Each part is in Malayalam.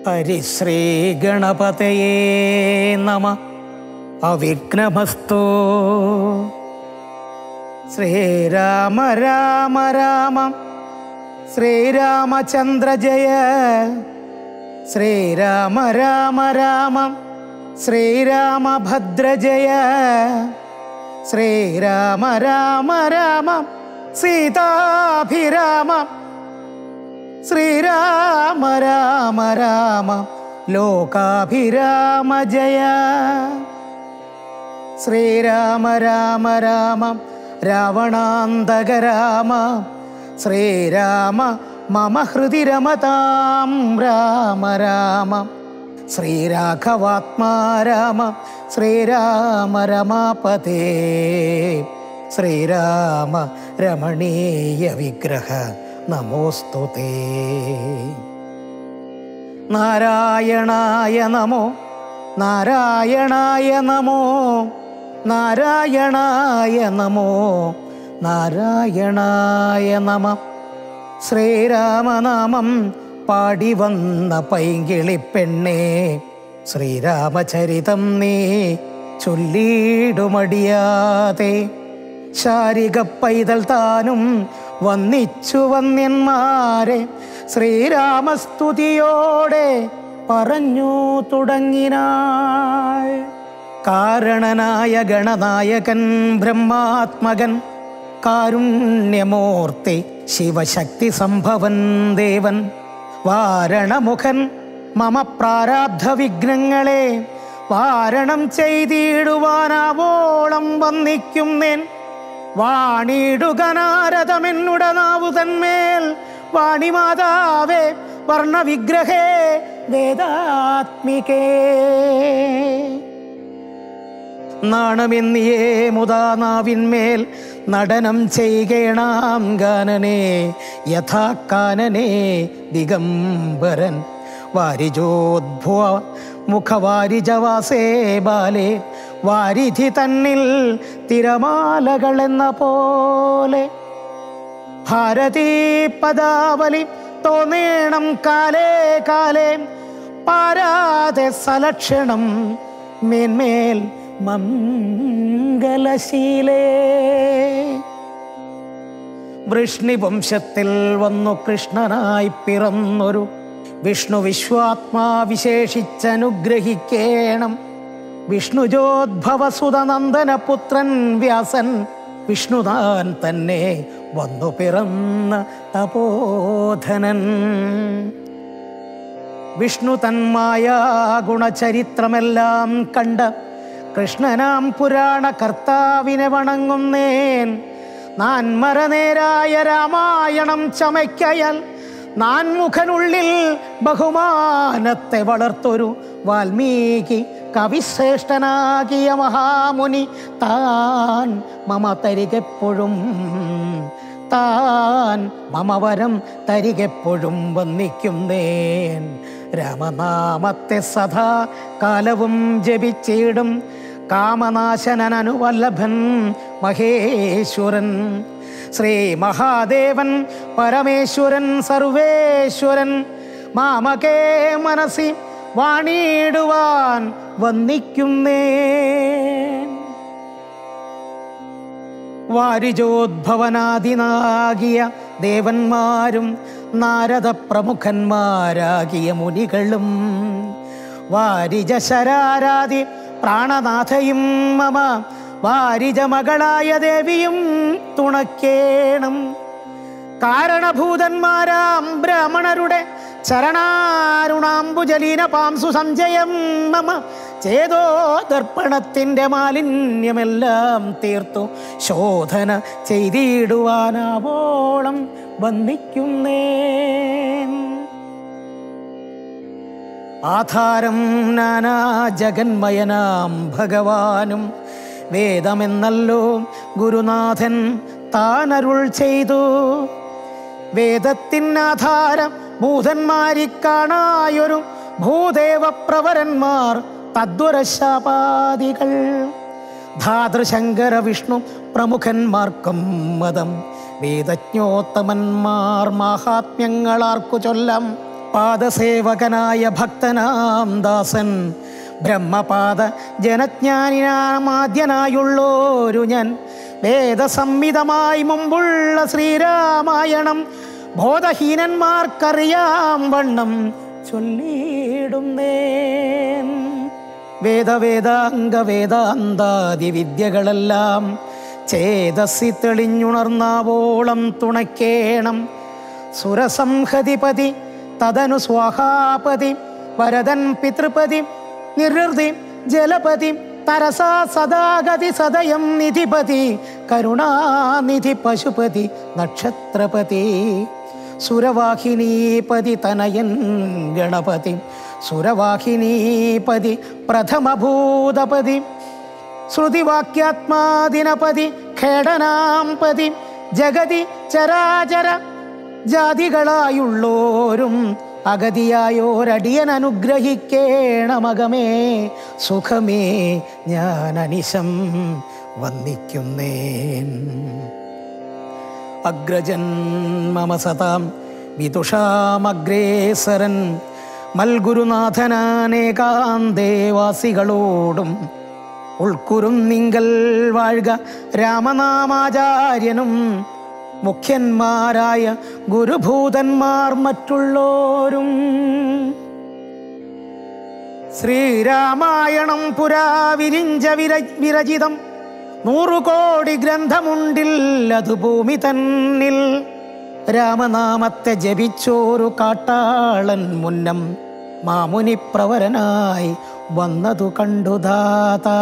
ഹരിശ്രീഗണപതയേ നമ അവിഘ്നമസ്തു ശ്രീരാമ രാമ രാമ ശ്രീരാമചന്ദ്ര ജയ ശ്രീരാമ രാമ രാമ ശ്രീരാമഭദ്ര ജയ ശ്രീരാമ രാമ രാമ സീതാഭിരാമ ശ്രീരാമ രാമ രാമ ലോകാഭിരാമ ജയ ശ്രീരാമ രാമ രാമ രാവണാന്തക രാമ ശ്രീരാമ മമ ഹൃദി രമതാം രാമ രാമ ശ്രീരാഘവാത്മാ രാമ ശ്രീരാമ രമാപതേ ശ്രീരാമ രമണീയ വിഗ്രഹ നമോസ്തു തേ നാരായണായ നമോ നാരായണായ നമോ നാരായണായ നമോ നാരായണായ നമ ശ്രീരാമനാമം പാടി വന്ന പൈങ്കിളിപ്പെണ്ണേ ശ്രീരാമചരിതം നീ ചൊല്ലിയിടുമടിയാതെ ശാരിക പൈതൽ താനും വന്നിച്ചു വന്യന്മാരെ ശ്രീരാമസ്തുതിയോടെ പറഞ്ഞു തുടങ്ങിനാൾ കാരണനായ ഗണനായകൻ ബ്രഹ്മാത്മകൻ കാരുണ്യമൂർത്തി ശിവശക്തി സംഭവൻ ദേവൻ വാരണമുഖൻ മമ പ്രാരാബ്ധ വിഘ്നങ്ങളെ വാരണം ചെയ്തിടുവാനാവോളം വന്നിക്കുന്നേൻ വാണിടുകനാരതമെന്നുടെ നാവു തന്മേൽ വാണിമാതാവേ വർണ്ണവിഗ്രഹേ വേദാത്മികേ നാണമെന്നിയേ മുതാ നാവിന്മേൽ നടനം ചെയ്യണാം ഗാനനെ യഥാ കാനനെ ദിഗംബരൻ വാരിജോദ്ഭുവ മുഖവാരിജവാസേ ബാലേ വാരിധി തന്നിൽ തിരമാലകൾ എന്ന പോലെ ഭാരതീ പദാവലി തോന്നേണം കാലേ കാലേ പാരാതെ സലക്ഷണം മേന്മേൽ മംഗലശീലേ വൃഷ്ണിവംശത്തിൽ വന്നു കൃഷ്ണനായി പിറന്നൊരു വിഷ്ണു വിശ്വാത്മാ വിശേഷിച്ചനുഗ്രഹിക്കേണം വിഷ്ണുജോദ്ഭവസുതനന്ദന പുത്രൻ വ്യാസൻ വിഷ്ണുതാൻ തന്നെ വന്നു പിറന്ന തപോധനൻ വിഷ്ണു തന്മായ ഗുണചരിത്രമെല്ലാം കണ്ട കൃഷ്ണനാം പുരാണ കർത്താവിനെ വണങ്ങുന്നേൻ നാൻ മരനേരായ രാമായണം ചമയ്ക്കയൽ നാൻ മുഖനുള്ളിൽ ബഹുമാനത്തെ വളർത്തൊരു വാൽമീകി കവിശ്രേഷ്ഠനാകിയ മഹാമുനി താൻ മമ തരികെപ്പോഴും താൻ മമവരം തരികെപ്പോഴും വന്നിക്കുന്നേൻ രാമനാമത്തെ സദാ കാലവും ജപിച്ചിടും കാമനാശനൻ അനുവല്ലഭൻ മഹേശ്വരൻ ശ്രീ മഹാദേവൻ പരമേശ്വരൻ സർവേശ്വരൻ മാമകേ മനസ്സി വാണിടുവാൻ വന്നിക്കുന്നേൻ വാരിജോദ്ഭവനാദിനാകിയ ദേവന്മാരും നാരദ പ്രമുഖന്മാരാകിയ മുനികളും വാരിജ ശരാരാതി പ്രാണനാഥയും മമ വാരിജ മകളായ ദേവിയും തുണക്കേണം കാരണഭൂതന്മാരാം ബ്രാഹ്മണരുടെ ചരണാരുണാംബുജലീന പാംസു സഞ്ചയം മമ ചേതോ ദർപ്പണത്തിൻ്റെ മാലിന്യമെല്ലാം തീർത്തു ശോധന ചെയ്തിടുവാനാവോളം വന്ദിക്കുന്നേൻ ആധാരം നാനാ ജഗന്മയനാം ഭഗവാനും വേദമെന്നല്ലോ ഗുരുനാഥൻ താനരുൾ ചെയ്തു വേദത്തിനാധാരം ഭൂതന്മാരി കാണായൊരു ഭൂദേവ പ്രവരന്മാർ തദ്വരശാപാദികൾ ധാതൃശങ്കര വിഷ്ണു പ്രമുഖന്മാർക്കും മതം വേദജ്ഞോത്തമന്മാർ മാഹാത്മ്യങ്ങളാർക്കു ചൊല്ലാം പാദസേവകനായ ഭക്തനാം ദാസൻ ബ്രഹ്മപാദ ജനജ്ഞാനിനാമാദ്യനായുള്ളോരു ഞാൻ വേദസംഹിതമായി മുമ്പുള്ള ശ്രീരാമായണം ബോധഹീനന്മാർക്കറിയാം വണ്ണം ചൊല്ലിയിടുന്നേൻ വേദവേദാംഗ വേദാന്താദി വിദ്യകളെല്ലാം ചേതസി തെളിഞ്ഞുണർന്നാവോളം തുണയ്ക്കേണം സുരസംഹതിപതി തദനു സ്വാഹാപതി വരദൻ പിതൃപതി നിർഹൃതി ജലപതി തരസാ സദാഗതി സദയം നിധിപതി കരുണാനിധി പശുപതി നക്ഷത്രപതി സുരവാഹിനീപതി തനയൻ ഗണപതി സുരവാഹിനീപതി പ്രഥമഭൂതപതി ശ്രുതിവാക്യാത്മാദിനപതി ഖേടനാംപതി ജഗതി ചരാചര ജാതികളായുള്ളോരും അഗതിയായോരടിയൻ അനുഗ്രഹിക്കേണമകമേ സുഖമേ ഞാൻ അനിശം വന്ദിക്കുന്നേൻ അഗ്രജൻ മമ സതാം വിദുഷാമഗ്രേസരൻ മൽഗുരുനാഥനാനേകാന്തേവാസികളോടും ഉൾക്കുറും നിങ്കൽ വാഴുക രാമനാമാചാര്യനും മുഖ്യന്മാരായ ഗുരുഭൂതന്മാർ മറ്റുള്ളോരും ശ്രീരാമായണം പുരാ വിരിഞ്ച വിര വിരചിതം നൂറു കോടി ഗ്രന്ഥമുണ്ടിൽ അത് ഭൂമി തന്നിൽ രാമനാമത്തെ ജപിച്ചോരു കാട്ടാളൻ മുന്നം മാമുനി പ്രവരനായി വന്നതു കണ്ടു ദാതാ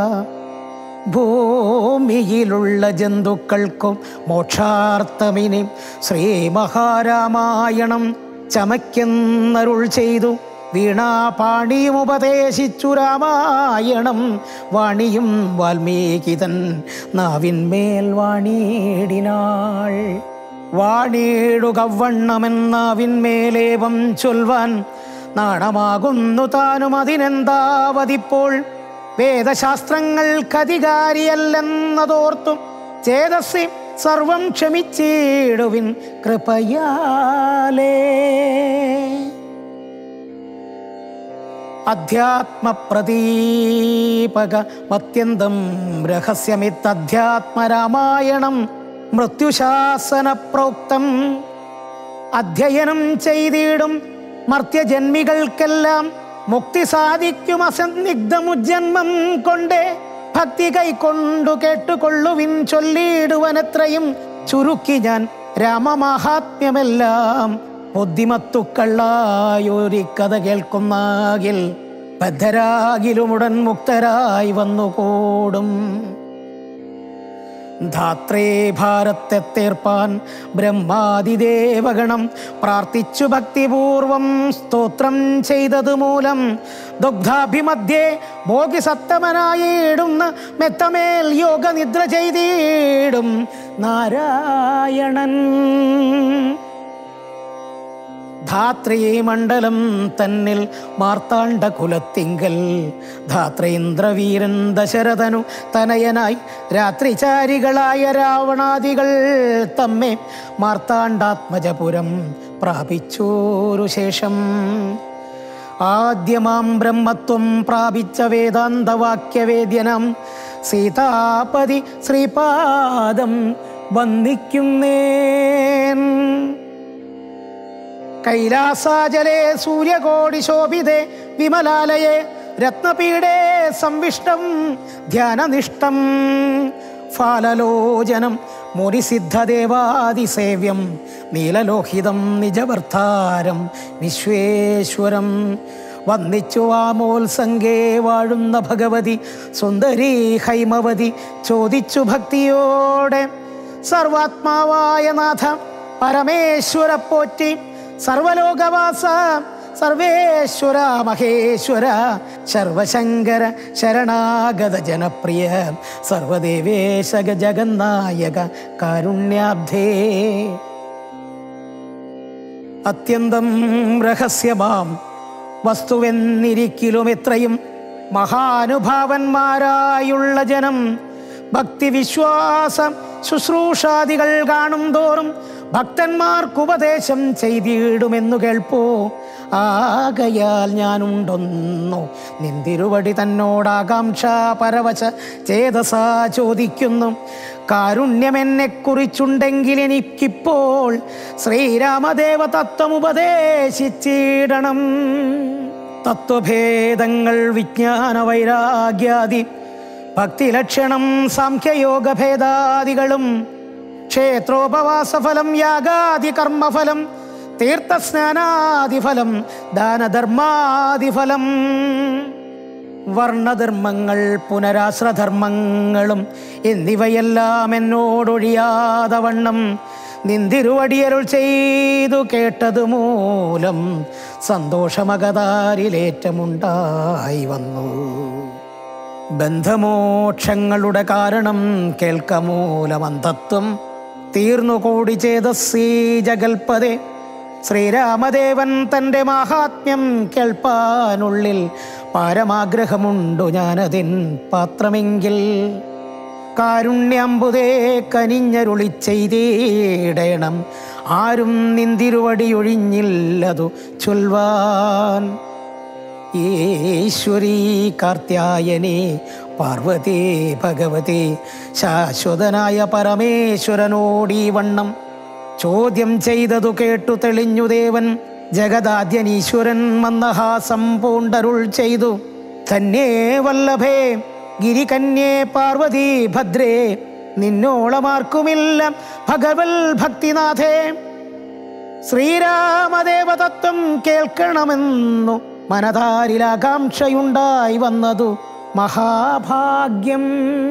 ഭൂമിയിലുള്ള ജന്തുക്കൾക്കും മോക്ഷാർത്ഥമിനി ശ്രീ മഹാരാമായണം ചമയ്ക്കെന്നരുൾ ചെയ്തു വീണാപാണിയും ഉപദേശിച്ചു രാമായണം വാണിയും വാൽമീകിതൻ നാവിന്മേൽ വാണിയിടിനാൾ വാണിയിടുകവണ്ണമെന്നാവിന്മേലേവം ചൊൽവാൻ നാണമാകുന്നു താനും അതിനെന്താവതിപ്പോൾ വേദശാസ്ത്രങ്ങൾക്കധികാരിയല്ലെന്നതോർത്തും ചേതസ്സി സർവം ക്ഷമിച്ചിടുവിൻ കൃപയാലേ അധ്യാത്മപ്രദീപക മത്യന്തം രഹസ്യമിത്തധ്യാത്മരാമായണം മൃത്യുശാസന പ്രോക്തം അധ്യയനം ചെയ്തിടും മർത്യജന്മികൾക്കെല്ലാം മുക്തി സാധിക്കും അസന്നിഗ്ധമുജന്മം കൊണ്ട് ഭക്തി കൈക്കൊണ്ടു കേട്ടുകൊള്ളുവിൻ ചൊല്ലിയിടുവനെത്രയും ചുരുക്കി ഞാൻ രാമമാഹാത്മ്യമെല്ലാം ബുദ്ധിമത്തുക്കള്ളായൊരു കഥ കേൾക്കുന്നാകിൽ ബദ്ധരാകിലുമുടൻ മുക്തരായി വന്നുകൂടും ധാത്രേ ഭാരത്തെ തീർപ്പാൻ ബ്രഹ്മാതിദേവഗണം പ്രാർത്ഥിച്ചു ഭക്തിപൂർവം സ്തോത്രം ചെയ്തത് മൂലം ദുഗ്ധാഭിമധ്യേ ഭോഗിസത്തമനായിടുന്ന മെത്തമേൽ യോഗനിദ്ര ചെയ്തിടും നാരായണൻ ധാത്രീമണ്ഡലം തന്നിൽ മാർത്താണ്ഡ കുലത്തിങ്കൽ ധാത്രേന്ദ്രവീരൻ ദശരഥനു തനയനായി രാത്രിചാരികളായ രാവണാദികൾ തമ്മെ മാർത്താണ്ഡാത്മജപുരം പ്രാപിച്ചോരു ശേഷം ആദ്യമാം ബ്രഹ്മത്വം പ്രാപിച്ച വേദാന്തവാക്യവേദ്യനം സീതാപതി ശ്രീപാദം വന്ദിക്കുന്നേൻ കൈലാസാചലേ സൂര്യകോടി ശോഭിതേ വിമലാലയെ രത്നപീഠേ സംവിഷ്ടം ധ്യാനനിഷ്ടം ഫാലലോചനം മുനിസിദ്ധദേവാദിസേവ്യം നീലലോഹിതം നിജവർത്താരം വിശ്വേശ്വരം വന്ദിച്ചു വാമോത്സംഗേ വാഴുന്ന ഭഗവതി സുന്ദരീ ഹൈമവതി ചോദിച്ചു ഭക്തിയോടെ സർവാത്മാവായ നാഥ പരമേശ്വര പോറ്റി സർവലോകവാസ സർവേശ്വര മഹേശ്വര സർവശങ്കര ശരണാഗത ജനപ്രിയ സർവദേവേശക ജഗന്നായക കാരുണ്യാബ്ധേ അത്യന്തം രഹസ്യമാം വസ്തുവെന്നിരിക്കലും എത്രയും മഹാനുഭാവന്മാരായുള്ള ജനം ഭക്തിവിശ്വാസം ശുശ്രൂഷാദികൾ കാണും തോറും ഭക്തന്മാർക്കുപദേശം ചെയ്തിടുമെന്നു കേൾപ്പോ ആകയാൽ ഞാനുണ്ടൊന്നു നിന്തിരുവടി തന്നോടാകാംക്ഷ പരവശ ചേതസാ ചോദിക്കുന്നു കാരുണ്യമെന്നെ കുറിച്ചുണ്ടെങ്കിൽ എനിക്കിപ്പോൾ ശ്രീരാമദേവ തത്വമുപദേശിച്ചിടണം തത്വഭേദങ്ങൾ വിജ്ഞാന വൈരാഗ്യാദി ഭക്തിലക്ഷണം സാഖ്യയോഗ ഭേദാദികളും ക്ഷേത്രോപവാസഫലം യാഗാദി കർമ്മഫലം തീർത്ഥസ്നാനാദിഫലം ദാനധർമാദിഫലം വർണ്ണധർമ്മങ്ങൾ പുനരാശ്രധർമ്മങ്ങളും എന്നിവയെല്ലാം എന്നോടൊഴിയാതെ വണ്ണം നിന്തിരുവടിയരുൾ ചെയ്തു കേട്ടതു മൂലം സന്തോഷമകതാരിലേറ്റമുണ്ടായി വന്നു ബന്ധമോക്ഷങ്ങളുടെ കാരണം കേൾക്കമൂലമന്തത്വം തീർന്നു കൂടി ചേതസ്സീ ജഗൽപതേ ശ്രീരാമദേവൻ തൻ്റെ മാഹാത്മ്യം കേൾപ്പാനുള്ളിൽ പാരമാഗ്രഹമുണ്ടു ഞാനതിൻ പാത്രമെങ്കിൽ കാരുണ്യമ്പുതേ കനിഞ്ഞരുളി ചെയ്തിടണം ആരും നിന്തിരുവടിയൊഴിഞ്ഞില്ലതു ചൊൽവാൻ ഈശ്വരീ കാർത്യായനേ പാർവതി ഭഗവതി ശാശ്വതനായ പരമേശ്വരനോടീ വണ്ണം ചോദ്യം ചെയ്തതു കേട്ടു തെളിഞ്ഞു ദേവൻ ജഗദാദ്യനീശ്വരൻ മന്ദഹാസം പൂണ്ടരുൾ ചെയ്തു തന്നെ വല്ലഭേ ഗിരികന്യേ പാർവതി ഭദ്രേ നിന്നോളമാർക്കുമില്ല ഭഗവൽ ഭക്തിനാഥേ ശ്രീരാമദേവതത്വം കേൾക്കണമെന്നു മനതാരിൽ ആകാംക്ഷയുണ്ടായി വന്നതു മഹാഭാഗ്യം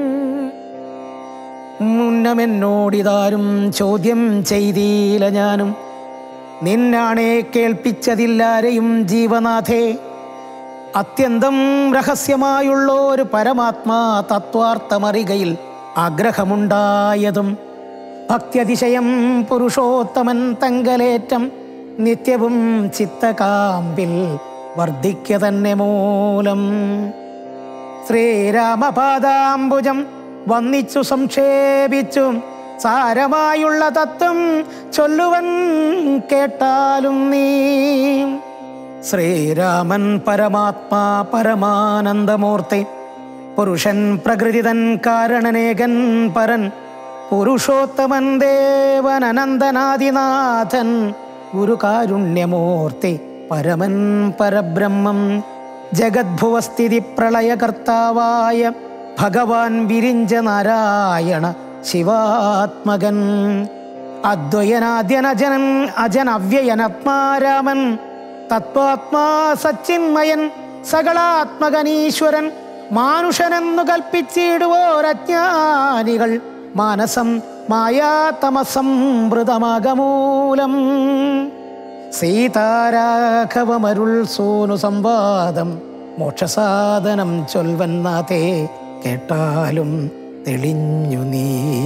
മുന്നമെന്നോടിതാരും ചോദ്യം ചെയ്തീല ഞാനും നിന്നാണേ കേൾപ്പിച്ചതില്ലാരെയും ജീവനാഥേ അത്യന്തം രഹസ്യമായുള്ള ഒരു പരമാത്മാ തത്വാർത്ഥമറികയിൽ ആഗ്രഹമുണ്ടായതും ഭക്ത്യതിശയം പുരുഷോത്തമൻ തങ്കലേറ്റം നിത്യവും ചിത്തകാമ്പിൽ വർദ്ധിക്ക തന്നെ മൂലം ശ്രീരാമപാദാംബുജം വന്നിച്ചു സംക്ഷേപിച്ചു സാരമായുള്ള തത്വം ചൊല്ലുവൻ കേട്ടാലും നീ ശ്രീരാമൻ പരമാത്മാ പരമാനന്ദമൂർത്തി പുരുഷൻ പ്രകൃതിതൻ കാരണനേകൻ പരൻ പുരുഷോത്തമൻ ദേവൻ അനന്തനാദിനാഥൻ ഗുരുകാരുണ്യമൂർത്തി പരമൻ പരബ്രഹ്മം ജഗദ്ഭുവസ്ഥിതി പ്രളയകർത്താവായ ഭഗവാൻ വിരിഞ്ച നാരായണ ശിവാത്മകൻ അദ്വയനാദ്യനജനൻ അജനവ്യയനാത്മാരാമൻ തത്വാത്മാ സച്ചിന്മയൻ സകളാത്മകനീശ്വരൻ മാനുഷനെന്നു കൽപ്പിച്ചിടുവോരജ്ഞാനികൾ മാനസം മായാതമസംവൃതമാകമൂലം സീതാരാഘവമരുൾ സോനു സംവാദം മോക്ഷസാധനം ചൊൽവന്നാഥേ കേട്ടാലും തെളിഞ്ഞു നീ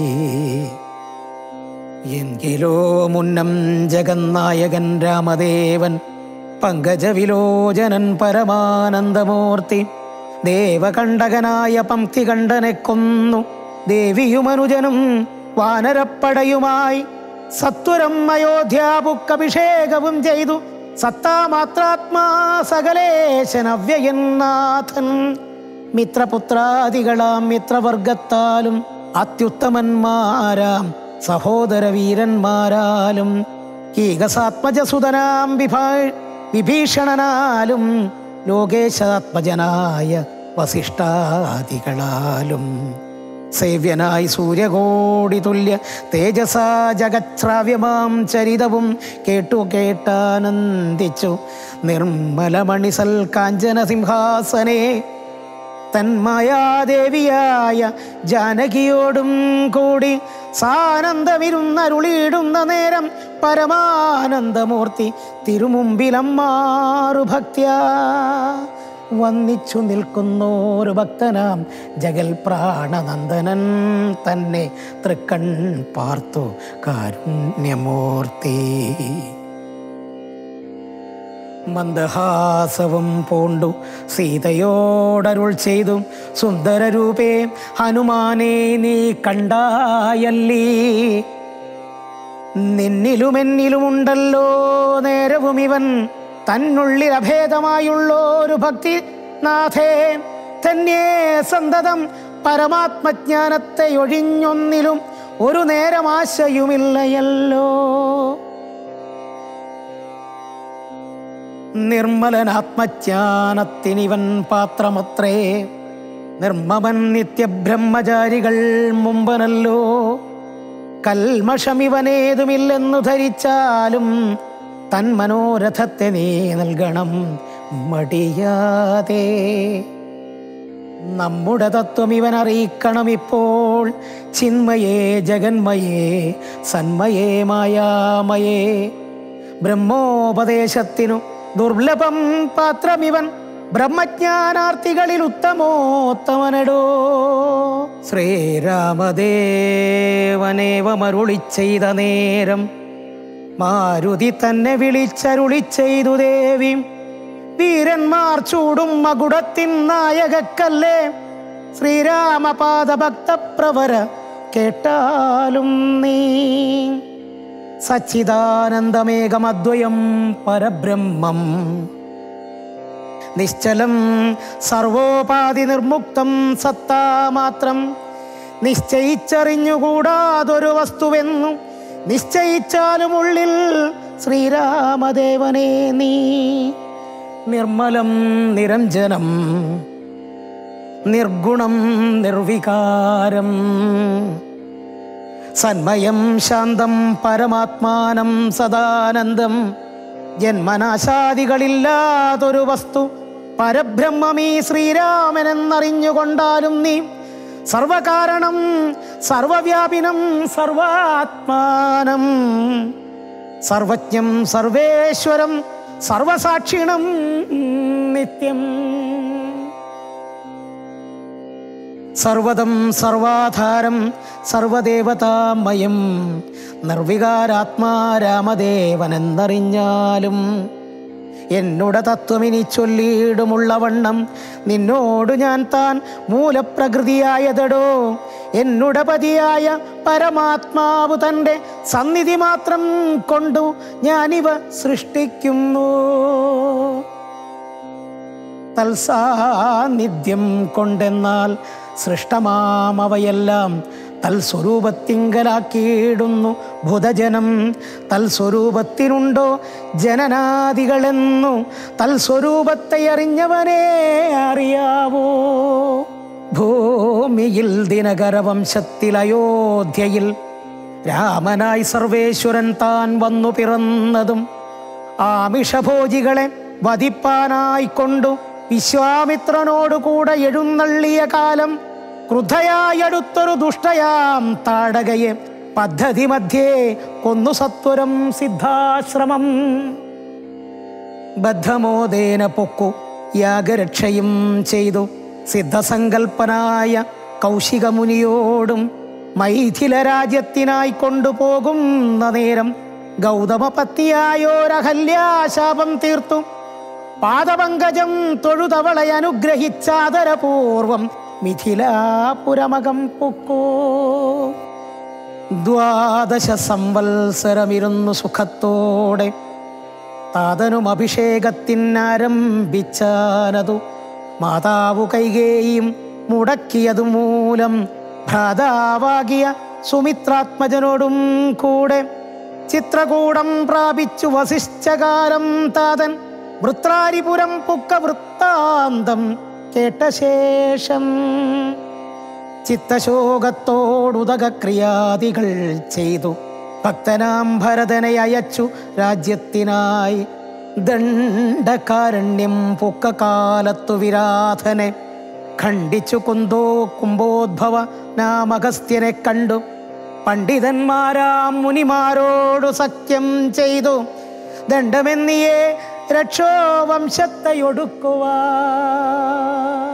എങ്കിലോ മുന്നം ജഗന്നായകൻ രാമദേവൻ പങ്കജവിലോചനൻ പരമാനന്ദമൂർത്തി ദേവകണ്ഠകനായ പംക്തികണ്ഠനെ കൊന്നു ദേവിയുമനുജനും വാനരപ്പടയുമായി സത്വരം അയോധ്യാബുക്കഭിഷേകവും ചെയ്തു സത്താമാത്രാത്മാ സകലേശൻ അവ്യയന്നാഥൻ മിത്രപുത്രാദികളാം മിത്രവർഗത്താലും അത്യുത്തമന്മാരാം സഹോദര വീരന്മാരാലും കീകസാത്മജസുതനാം വിഭാ വിഭീഷണനാലും ലോകേശാത്മജനായ വസിഷ്ഠാദികളാലും സേവ്യനായി സൂര്യകോടി തുല്യ തേജസാ ജഗത്രാവ്യമാം ചരിതവും കേട്ടു കേട്ടാനന്ദിച്ചു നിർമ്മലമണിസൽ കാഞ്ചന സിംഹാസനേ തന്മായാദേവിയായ ജാനകിയോടും കൂടി സാനന്ദമിരുന്നരുളിയിടുന്ന നേരം പരമാനന്ദമൂർത്തി തിരുമുമ്പിലമ്മാറു ഭക്ത്യാ വന്നിച്ചു നിൽക്കുന്നോരു ഭക്തനാം ജഗൽ പ്രാണനന്ദനൻ തന്നെ തൃക്കൺ പാർത്തു കാരുണ്യമൂർത്തി മന്ദഹാസവും പൂണ്ടു സീതയോടരുൾ ചെയ്തു സുന്ദരരൂപേ ഹനുമാനെ നീ കണ്ടായല്ലീ നിന്നിലുമെന്നിലുമുണ്ടല്ലോ നേരവും ഇവൻ തന്നുള്ളിൽ അഭേദമായുള്ളൊരു ഭക്തി നാഥേ തന്നെ സന്തതം പരമാത്മജ്ഞാനത്തെ ഒഴിഞ്ഞൊന്നിലും ഒരു നേരം ആശയുമില്ലയല്ലോ നിർമ്മലനാത്മജ്ഞാനത്തിനിവൻ പാത്രമത്രേ നിർമ്മമൻ നിത്യബ്രഹ്മചാരികൾ മുമ്പനല്ലോ കൽമഷമിവനേതുമില്ലെന്നു ധരിച്ചാലും തൻ മനോരഥത്തെ നീ നൽകണം മടിയാതെ നമ്മുടെ തത്വം ഇവൻ അറിയിക്കണം ഇപ്പോൾ ചിന്മയേ ജഗന്മയേ സന്മയേ മായാമയേ ബ്രഹ്മോപദേശത്തിനു ദുർലഭം പാത്രമിവൻ ബ്രഹ്മജ്ഞാനാർത്ഥികളിൽ ഉത്തമോത്തമനടോ ശ്രീരാമദേവനേവമരുളി ചെയ്ത നേരം മാരുതി തന്നെ വിളിച്ചരുളി ചെയ്തു ദേവി വീരന്മാർ ചൂടും മകുടത്തിൻ നായകക്കല്ലേ ശ്രീരാമപാദഭക്തപ്രവര കേട്ടാലും നീ സച്ചിദാനന്ദമേകമദ്വയം പരബ്രഹ്മം നിശ്ചലം സർവോപാധി നിർമുക്തം സത്താമാത്രം നിശ്ചയിച്ചറിഞ്ഞുകൂടാതൊരു വസ്തുവെന്നു നിശ്ചയിച്ചാലും ഉള്ളിൽ ശ്രീരാമദേവനെ നീ നിർമ്മലം നിരഞ്ജനം നിർഗുണം നിർവികാരം സന്മയം ശാന്തം പരമാത്മാനം സദാനന്ദം ജന്മനാശാദികളില്ലാതൊരു വസ്തു പരബ്രഹ്മമീ ശ്രീരാമനെന്നറിഞ്ഞുകൊണ്ടാലും നീ സർവകാരണം സർവവ്യാപിനം സർവാത്മാനം സർവജ്ഞം സർവേശ്വരം സർവസാക്ഷിണം നിത്യം സർവതം സർവാധാരം സർവദേവതാമയം നിർവികാരാത്മാ രാമദേവനെന്നറിഞ്ഞാലും എന്നോട് തത്വമിനി ചൊല്ലിയിടുമുള്ളവണ്ണം നിന്നോട് ഞാൻ താൻ മൂലപ്രകൃതിയായതടോ എന്നുടെ പതിയായ പരമാത്മാവ് തൻ്റെ സന്നിധി മാത്രം കൊണ്ടു ഞാനിവ സൃഷ്ടിക്കുന്നു തൽസാന്നിധ്യം കൊണ്ടെന്നാൽ സൃഷ്ടമാമവയെല്ലാം തൽസ്വരൂപത്തിങ്കലാക്കിയിടുന്നു ഭുതജനം തൽസ്വരൂപത്തിനുണ്ടോ ജനനാദികളെന്നു തൽസ്വരൂപത്തെ അറിഞ്ഞവനെ അറിയാവോ ഭൂമിയിൽ ദിനകരവംശത്തിൽ അയോധ്യയിൽ രാമനായി സർവേശ്വരൻ താൻ വന്നു പിറന്നതും ആമിഷഭോജികളെ വധിപ്പാനായി കൊണ്ടു വിശ്വാമിത്രനോട് കൂടെ എഴുന്നള്ളിയ കാലം ക്രുദ്ധയായടുത്തൊരു ദുഷ്ടയാം താടകയെ പദ്ധതി മധ്യേ കൊന്നു സത്വരം സിദ്ധാശ്രമം ബദ്ധമോദേന പൊക്കു യാഗരക്ഷയും ചെയ്തു സിദ്ധസങ്കൽപ്പനായ കൗശികമുനിയോടും മൈഥില രാജ്യത്തിനായി കൊണ്ടുപോകുന്ന നേരം ഗൗതമപത്നിയായോരഹല്യാശാപം തീർത്തു പാദപങ്കജം തൊഴുതവളെ അനുഗ്രഹിച്ചാദരപൂർവം മിഥിലാപുരമകം പൊക്കോ ദ്വാദശ സംവത്സരമിരുന്നു സുഖത്തോടെ താതനും അഭിഷേകത്തിനാരംഭിച്ചാനതു മാതാവു കൈകേയും മുടക്കിയതു മൂലം ഭ്രാതാവാകിയ സുമിത്രാത്മജനോടും കൂടെ ചിത്രകൂടം പ്രാപിച്ചു വസിഷ്ഠകാലം താതൻ വൃത്രാരിപുരം പുക്ക വൃത്താന്തം കേട്ട ശേഷം ചിത്തശോകത്തോടുദകക്രിയാദികൾ ചെയ്തു ഭക്തനാം ഭരതനെ അയച്ചു രാജ്യത്തിനായി ദണ്ഡകാരണ്യം പുക്ക കാലത്തു വിരാധനെ ഖണ്ഡിച്ചു കുന്തോ കുംഭോദ്ഭവ നാമഗസ്ത്യനെ കണ്ടു പണ്ഡിതന്മാരാം മുനിമാരോടു സഖ്യം ചെയ്തു ദണ്ഡമെന്നിയേ രക്ഷോ വംശത്തെ ഒടുക്കുവാ